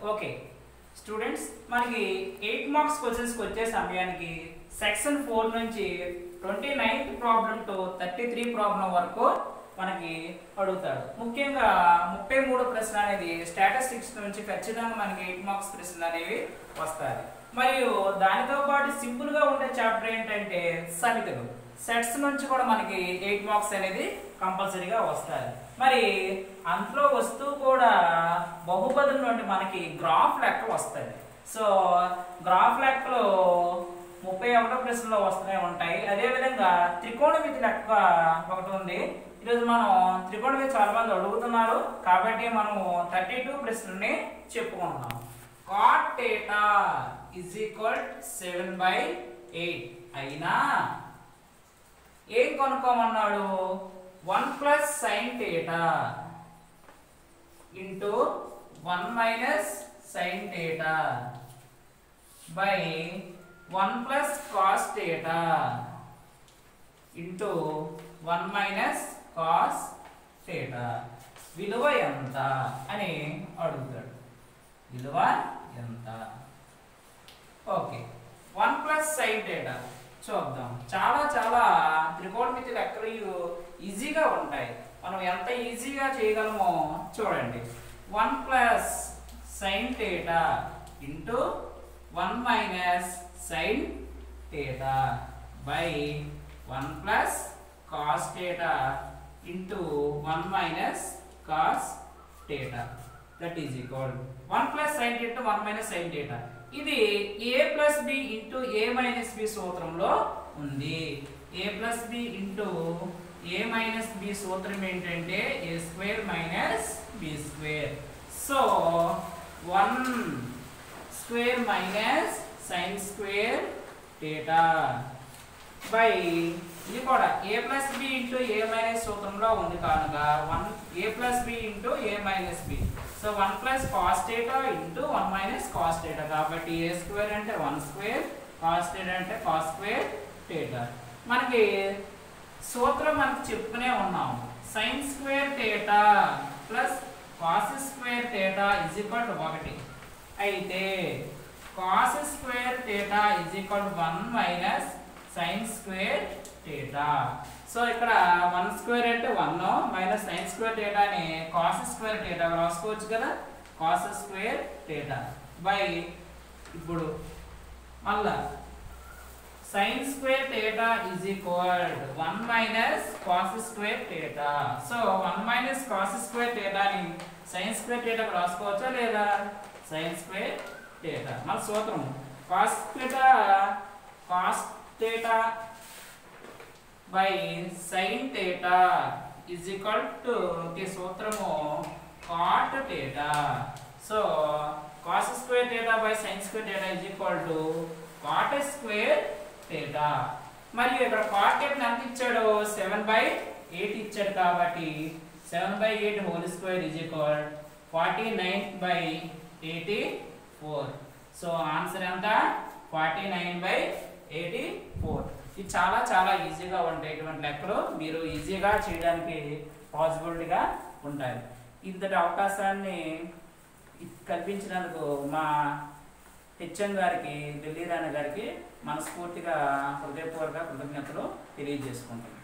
okay students మనకి eight marks క్వశ్చన్స్కి వచ్చే సమయానికి సెక్షన్ ఫోర్ నుంచి twenty ninth problem to thirty three problem వరకు మనకి అడుగుతాడు ముఖ్యంగా ముప్పై మూడు ప్రశ్న అనేది స్టాటిస్టిక్స్ నుంచి ఖచ్చితంగా మనకి ఎయిట్ మార్క్స్ ప్రశ్నలు అనేవి వస్తాయి మరియు దానితో పాటు సింపుల్ గా ఉండే చాప్టర్ ఏంటంటే సమితులు సెట్స్ నుంచి కూడా మనకి ఎయిట్ మార్క్స్ అనేది కంపల్సరీగా వస్తాయి మరి అందులో వస్తూ కూడా బహుపదుల నుండి మనకి గ్రాఫ్ లెక్క వస్తుంది సో గ్రాఫ్ లెక్కలో ముప్పై ఒకటో ప్రశ్నలో వస్తూనే ఉంటాయి అదేవిధంగా త్రికోణమితి లెక్క ఒకటి ఉంది ఈరోజు మనం త్రికోణమితి చాలా మంది అడుగుతున్నారు కాబట్టి మనం థర్టీ టూ ప్రశ్నని చెప్పుకుంటున్నాం cot theta is equal seven by eight అయినా ఏం కనుక్కోమన్నాడు one plus sine theta into one minus sine theta by one plus cos theta into one minus cos theta విలువ ఎంత అని అడుగుతాడు విలువ ఎంత okay one plus sine theta చూద్దాం చాలా చాలా త్రికోణమితి లెక్కలు ఈజీగా ఉంటాయి మనం ఎంత ఈజీగా చేయగలమో చూడండి one plus sine theta into one minus sine theta by one plus cos theta into one minus cos theta that is equal one plus sine theta one minus sine theta ఇది A plus B into A minus B సూత్రంలో ఉంది A plus B into A minus B సూత్రం ఏంటంటే A square minus B square so one square minus sine square theta by ఇది కూడా A plus B into A minus సూత్రంలో ఉంది కనుక one A plus B into A minus B so one plus cos theta into one minus cos theta కాబట్టి A square అంటే one square cos theta అంటే cos square theta మనకి సూత్రం మనకి చెప్పుకునే ఉన్నాం sine square theta plus cos square theta is equal to ఒకటి అయితే cos square theta is equal to one minus sine square theta so ఇక్కడ వన్ స్క్వేర్ అంటే one minus sine square theta అని కాస్ స్క్వేర్ థీటా రాసుకోవచ్చు కదా cos square theta by ఇప్పుడు మళ్ళా sine square theta is equal one minus cos square theta so one minus cos square థీటాని sine square theta రాసుకోవచ్చా లేదా sine square theta మన సూత్రం cos theta cos theta by sine theta is equal to కి సూత్రము cot theta so cos square theta by sine square theta is equal to cot square theta మరియు ఇక్కడ cot theta ఎంత ఇచ్చాడు seven by eight ఇచ్చాడు కాబట్టి seven by eight whole square is equal forty nine by eighty four so answer ఎంత forty nine by eighty four ఇది చాలా చాలా ఈజీగా ఉంటాయి ఇటువంటి లెక్కలు మీరు ఈజీగా చేయడానికి పాసిబిలిటీగా ఉంటాయి ఇంతటి అవకాశాన్ని కల్పించినందుకు మా హెచ్ఎం గారికి ఢిల్లీ రాణి గారికి మనస్ఫూర్తిగా హృదయపూర్వక కృతజ్ఞతలు తెలియజేసుకుంటున్నాం